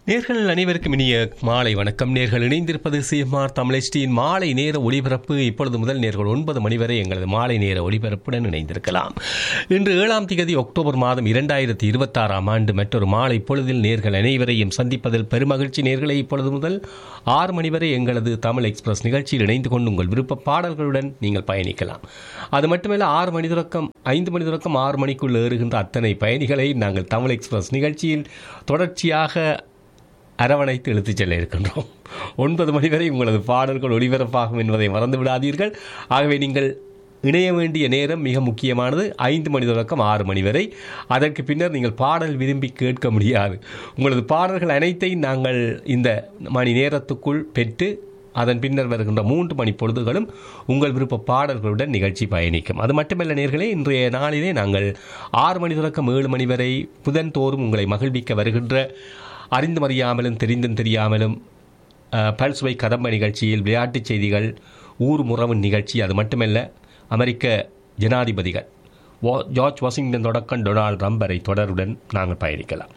நேர்கள் அனைவருக்கும் இனிய மாலை வணக்கம் நேர்கள் இணைந்திருப்பது சிஎம்ஆர் தமிழ்ச்சியின் மாலை நேர ஒளிபரப்பு இப்பொழுது முதல் நேர்கள் ஒன்பது மணி வரை எங்களது மாலை நேர ஒளிபரப்புடன் இணைந்திருக்கலாம் இன்று ஏழாம் திகதி அக்டோபர் மாதம் இரண்டாயிரத்தி இருபத்தாறாம் ஆண்டு மற்றொரு மாலை பொழுதில் நேர்கள் அனைவரையும் சந்திப்பதில் பெருமகிழ்ச்சி நேர்களை இப்பொழுது முதல் ஆறு மணி வரை எங்களது தமிழ் எக்ஸ்பிரஸ் நிகழ்ச்சியில் இணைந்து கொண்டு உங்கள் விருப்ப பாடல்களுடன் நீங்கள் பயணிக்கலாம் அது மட்டுமல்ல ஆறு மணி தொடக்கம் ஐந்து மணி தொடக்கம் ஆறு மணிக்குள் ஏறுகின்ற அத்தனை பயணிகளை நாங்கள் தமிழ் எக்ஸ்பிரஸ் நிகழ்ச்சியில் தொடர்ச்சியாக அரவணைத்து இழுத்துச் செல்ல இருக்கின்றோம் ஒன்பது மணி வரை உங்களது பாடல்கள் ஒளிபரப்பாகும் என்பதை மறந்து விடாதீர்கள் ஆகவே நீங்கள் இணைய வேண்டிய நேரம் மிக முக்கியமானது ஐந்து மணி தொடக்கம் ஆறு மணி வரை அதற்கு பின்னர் நீங்கள் பாடல் விரும்பி கேட்க முடியாது உங்களது பாடல்கள் அனைத்தையும் நாங்கள் இந்த மணி நேரத்துக்குள் பெற்று அதன் பின்னர் வருகின்ற மூன்று மணி பொழுதுகளும் உங்கள் விருப்ப பாடல்களுடன் நிகழ்ச்சி பயணிக்கும் அது மட்டுமல்ல நேர்களே இன்றைய நாளிலே நாங்கள் ஆறு மணி தொடக்கம் ஏழு மணி வரை புதன் தோறும் உங்களை மகிழ்விக்க வருகின்ற அறிந்தும் அறியாமலும் தெரிந்தும் தெரியாமலும் அஹ், பல்சுவை கதம்ப நிகழ்ச்சியில் விளையாட்டுச் செய்திகள் ஊர் முறவு நிகழ்ச்சி அது மட்டுமல்ல அமெரிக்க ஜனாதிபதிகள் வா- ஜார்ஜ் வாஷிங்டன் தொடக்கம் டொனால்ட் ட்ரம்ப் வரை தொடருடன் நாங்கள் பயணிக்கலாம்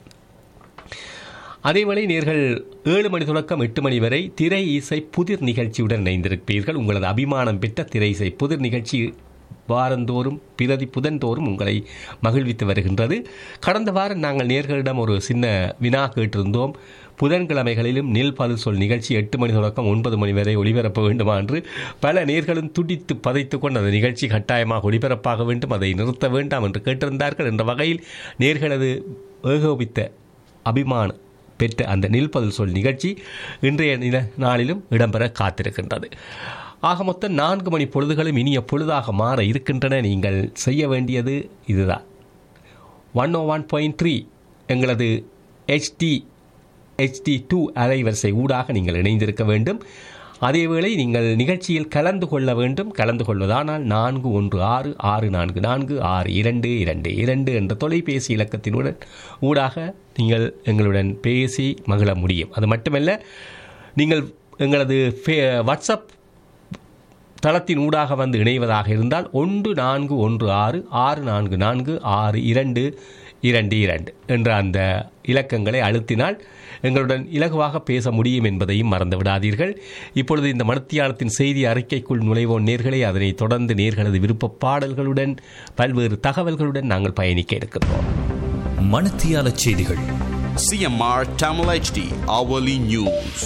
அதேவேளை நேர்கள் ஏழு மணி தொடக்கம் எட்டு மணி வரை திரை இசை புதிர் நிகழ்ச்சியுடன் இணைந்திருப்பீர்கள் உங்களது அபிமானம் பெற்ற திரை இசை புதிர் நிகழ்ச்சி வாரந்தோறும் பிரதி புதன்தோறும் உங்களை மகிழ்வித்து வருகின்றது கடந்த வாரம் நாங்கள் நேர்களிடம் ஒரு சின்ன வினா கேட்டிருந்தோம் புதன்கிழமைகளிலும் நெல் பதில் சொல் நிகழ்ச்சி எட்டு மணி தொடக்கம் ஒன்பது மணி வரை ஒளிபரப்ப வேண்டுமா என்று பல நேர்களும் துடித்து பதைத்து கொண்டு அந்த நிகழ்ச்சி கட்டாயமாக ஒளிபரப்பாக வேண்டும் அதை நிறுத்த வேண்டாம் என்று கேட்டிருந்தார்கள் என்ற வகையில் நேர்களது ஏகோபித்த அபிமான பெற்ற அந்த நில்பதில் சொல் நிகழ்ச்சி இன்றைய நில நாளிலும் இடம்பெற காத்திருக்கின்றது ஆக மொத்தம் நான்கு மணி பொழுதுகளும் இனிய பொழுதாக மாற இருக்கின்றன நீங்கள் செய்ய வேண்டியது இதுதான் one O one point three எங்களது ஹெச்டி ஹெச்டி டூ அலைவரிசை ஊடாக நீங்கள் இணைந்திருக்க வேண்டும் அதேவேளை நீங்கள் நிகழ்ச்சியில் கலந்து கொள்ள வேண்டும் கலந்து கொள்வதானால் நான்கு ஒன்று ஆறு ஆறு நான்கு நான்கு ஆறு இரண்டு இரண்டு இரண்டு என்ற தொலைபேசி இலக்கத்தினுடன் ஊடாக நீங்கள் எங்களுடன் பேசி மகிழ முடியும் அது மட்டுமல்ல நீங்கள் எங்களது ஃபே வாட்ஸ்அப் தளத்தின் ஊடாக வந்து இணைவதாக இருந்தால் ஒன்று நான்கு ஒன்று ஆறு ஆறு நான்கு நான்கு ஆறு இரண்டு இரண்டு இரண்டு என்ற அந்த இலக்கங்களை அழுத்தினால் எங்களுடன் இலகுவாக பேச முடியும் என்பதையும் மறந்து விடாதீர்கள் இப்பொழுது இந்த மனத்தியாலத்தின் செய்தி அறிக்கைக்குள் நுழைவோம் நேர்களே அதனைத் தொடர்ந்து நேர்களது விருப்ப பாடல்களுடன் பல்வேறு தகவல்களுடன் நாங்கள் பயணிக்க இருக்கின்றோம் மணத்தியால செய்திகள் CMR Tamil HD Hourly News.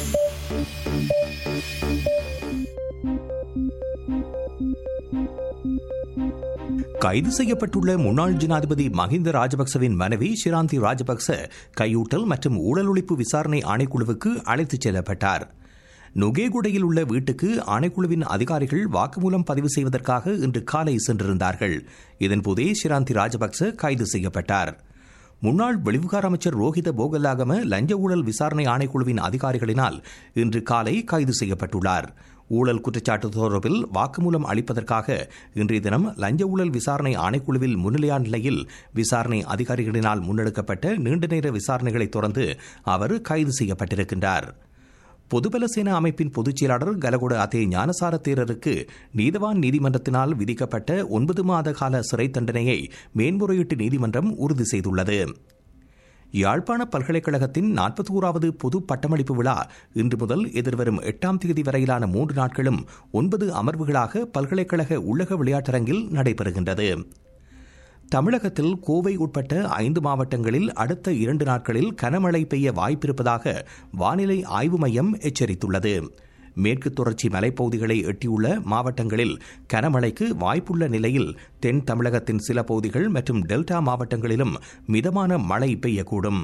கைது செய்யப்பட்டுள்ள முன்னாள் ஜனாதிபதி மஹிந்த ராஜபக்சவின் மனைவி ஷிராந்தி ராஜபக்ச கையூட்டல் மற்றும் ஊழல் ஒழிப்பு விசாரணை ஆணைக்குழுவுக்கு அழைத்துச் செல்லப்பட்டார் நுகேகுடையில் உள்ள வீட்டுக்கு ஆணைக்குழுவின் அதிகாரிகள் வாக்குமூலம் பதிவு செய்வதற்காக இன்று காலை சென்றிருந்தார்கள் இதன்போதே ஷிராந்தி ராஜபக்ச கைது செய்யப்பட்டார் முன்னாள் வெளிவிகார அமைச்சர் ரோஹித போகல்லாகம லஞ்ச ஊழல் விசாரணை ஆணைக்குழுவின் அதிகாரிகளினால் இன்று காலை கைது செய்யப்பட்டுள்ளார் ஊழல் குற்றச்சாட்டு தொடர்பில் வாக்குமூலம் அளிப்பதற்காக இன்றைய தினம் லஞ்ச ஊழல் விசாரணை ஆணைக்குழுவில் முன்னிலையான நிலையில் விசாரணை அதிகாரிகளினால் முன்னெடுக்கப்பட்ட நீண்ட நேர விசாரணைகளைத் தொடர்ந்து அவர் கைது செய்யப்பட்டிருக்கின்றார் பொதுபல சேனா அமைப்பின் பொதுச் செயலாளர் கலகொட அதே ஞானசார தேரருக்கு நீதவான் நீதிமன்றத்தினால் விதிக்கப்பட்ட ஒன்பது மாத கால சிறை தண்டனையை மேன்முறையீட்டு நீதிமன்றம் உறுதி செய்துள்ளது யாழ்ப்பாண பல்கலைக்கழகத்தின் நாற்பத்தி ஓராவது பொது பட்டமளிப்பு விழா இன்று முதல் எதிர்வரும் எட்டாம் தேதி வரையிலான மூன்று நாட்களும் ஒன்பது அமர்வுகளாக பல்கலைக்கழக உள்ளக விளையாட்டரங்கில் நடைபெறுகின்றது தமிழகத்தில் கோவை உட்பட்ட ஐந்து மாவட்டங்களில் அடுத்த இரண்டு நாட்களில் கனமழை பெய்ய வாய்ப்பிருப்பதாக வானிலை ஆய்வு மையம் எச்சரித்துள்ளது மேற்கு தொடர்ச்சி மலைப்பகுதிகளை எட்டியுள்ள மாவட்டங்களில் கனமழைக்கு வாய்ப்புள்ள நிலையில் தென் தமிழகத்தின் சில பகுதிகள் மற்றும் டெல்டா மாவட்டங்களிலும் மிதமான மழை பெய்யக்கூடும்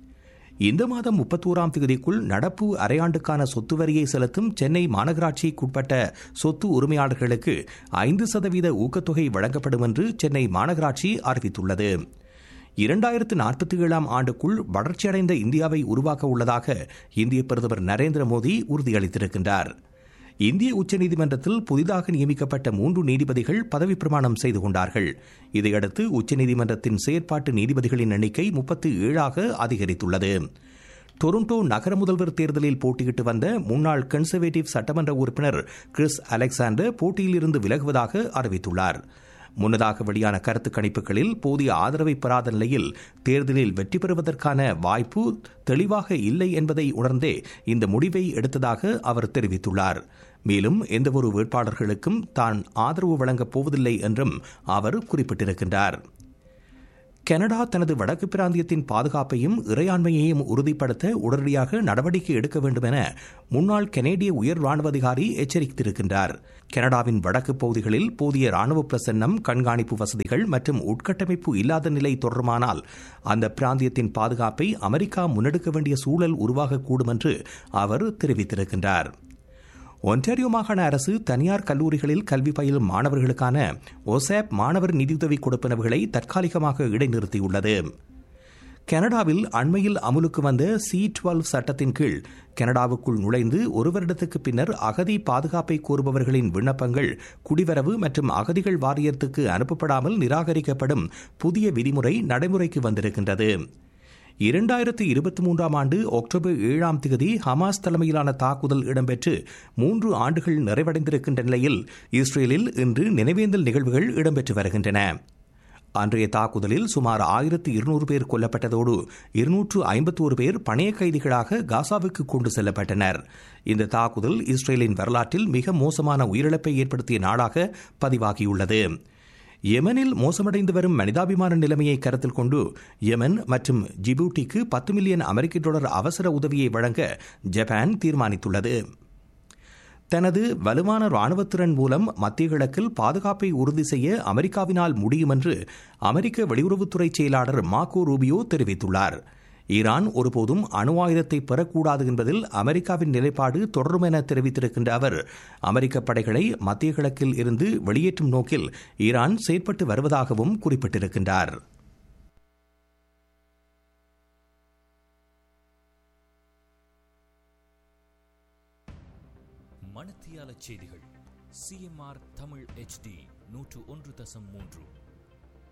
இந்த மாதம் முப்பத்தோராம் தேதிக்குள் நடப்பு அரையாண்டுக்கான சொத்து வரியை செலுத்தும் சென்னை மாநகராட்சிக்குட்பட்ட சொத்து உரிமையாளர்களுக்கு ஐந்து சதவீத ஊக்கத்தொகை வழங்கப்படும் என்று சென்னை மாநகராட்சி அறிவித்துள்ளது இரண்டாயிரத்து நாற்பத்தி ஏழாம் ஆண்டுக்குள் வளர்ச்சியடைந்த இந்தியாவை உருவாக்க உள்ளதாக இந்திய பிரதமர் நரேந்திர மோடி உறுதியளித்திருக்கின்றார் இந்திய உச்சநீதிமன்றத்தில் புதிதாக நியமிக்கப்பட்ட மூன்று நீதிபதிகள் பதவி பிரமாணம் செய்து கொண்டார்கள் இதையடுத்து உச்சநீதிமன்றத்தின் செயற்பாட்டு நீதிபதிகளின் எண்ணிக்கை முப்பத்தி ஏழாக அதிகரித்துள்ளது டொரண்டோ நகர முதல்வர் தேர்தலில் போட்டியிட்டு வந்த முன்னாள் கன்சர்வேட்டிவ் சட்டமன்ற உறுப்பினர் கிறிஸ் அலெக்சாண்டர் போட்டியிலிருந்து விலகுவதாக அறிவித்துள்ளார் முன்னதாக வெளியான கருத்து கணிப்புகளில் போதிய ஆதரவை பெறாத நிலையில் தேர்தலில் வெற்றி பெறுவதற்கான வாய்ப்பு தெளிவாக இல்லை என்பதை உணர்ந்தே இந்த முடிவை எடுத்ததாக அவர் தெரிவித்துள்ளார் மேலும் எந்தவொரு வேட்பாளர்களுக்கும் தான் ஆதரவு வழங்கப் போவதில்லை என்றும் அவர் குறிப்பிட்டிருக்கின்றார் கனடா தனது வடக்கு பிராந்தியத்தின் பாதுகாப்பையும் இறையாண்மையையும் உறுதிப்படுத்த உடனடியாக நடவடிக்கை எடுக்க வேண்டும் என முன்னாள் கனேடிய உயர் ராணுவ அதிகாரி எச்சரித்திருக்கின்றார் கனடாவின் வடக்கு பகுதிகளில் போதிய ராணுவ பிரசன்னம் கண்காணிப்பு வசதிகள் மற்றும் உட்கட்டமைப்பு இல்லாத நிலை தொடருமானால் அந்த பிராந்தியத்தின் பாதுகாப்பை அமெரிக்கா முன்னெடுக்க வேண்டிய சூழல் உருவாகக்கூடும் என்று அவர் தெரிவித்திருக்கின்றார் ஒன்டாரியோ மாகாண அரசு தனியார் கல்லூரிகளில் கல்வி பயிலும் மாணவர்களுக்கான ஒசாப் மாணவர் நிதியுதவி கொடுப்பனவுகளை தற்காலிகமாக இடைநிறுத்தியுள்ளது கனடாவில் அண்மையில் அமுலுக்கு வந்த சி டுவெல் சட்டத்தின் கீழ் கனடாவுக்குள் நுழைந்து ஒரு வருடத்துக்கு பின்னர் அகதி பாதுகாப்பை கோருபவர்களின் விண்ணப்பங்கள் குடிவரவு மற்றும் அகதிகள் வாரியத்துக்கு அனுப்பப்படாமல் நிராகரிக்கப்படும் புதிய விதிமுறை நடைமுறைக்கு வந்திருக்கின்றது இரண்டாயிரத்து இருபத்தி மூன்றாம் ஆண்டு அக்டோபர் ஏழாம் தேதி ஹமாஸ் தலைமையிலான தாக்குதல் இடம்பெற்று மூன்று ஆண்டுகள் நிறைவடைந்திருக்கின்ற நிலையில் இஸ்ரேலில் இன்று நினைவேந்தல் நிகழ்வுகள் இடம்பெற்று வருகின்றன அன்றைய தாக்குதலில் சுமார் ஆயிரத்து இருநூறு பேர் கொல்லப்பட்டதோடு இருநூற்று ஐம்பத்தோரு பேர் பணைய கைதிகளாக காசாவுக்கு கொண்டு செல்லப்பட்டனர் இந்த தாக்குதல் இஸ்ரேலின் வரலாற்றில் மிக மோசமான உயிரிழப்பை ஏற்படுத்திய நாளாக பதிவாகியுள்ளது யெமனில் மோசமடைந்து வரும் மனிதாபிமான நிலைமையை கருத்தில் கொண்டு யெமன் மற்றும் ஜிபூட்டிக்கு பத்து மில்லியன் அமெரிக்க டாலர் அவசர உதவியை வழங்க ஜப்பான் தீர்மானித்துள்ளது தனது வலுவான ராணுவத்திறன் மூலம் மத்திய கிழக்கில் பாதுகாப்பை உறுதி செய்ய அமெரிக்காவினால் முடியும் என்று அமெரிக்க வெளியுறவுத்துறை செயலாளர் மார்கோ ரூபியோ தெரிவித்துள்ளார் ஈரான் ஒருபோதும் அணு ஆயுதத்தை பெறக்கூடாது என்பதில் அமெரிக்காவின் நிலைப்பாடு தொடரும் என தெரிவித்திருக்கின்ற அவர் அமெரிக்க படைகளை மத்திய கிழக்கில் இருந்து வெளியேற்றும் நோக்கில் ஈரான் செயற்பட்டு வருவதாகவும் குறிப்பிட்டிருக்கின்றார் மணத்தியால செய்திகள் சிஎம்ஆர் தமிழ் HD நூற்று ஒன்று தசம் மூன்று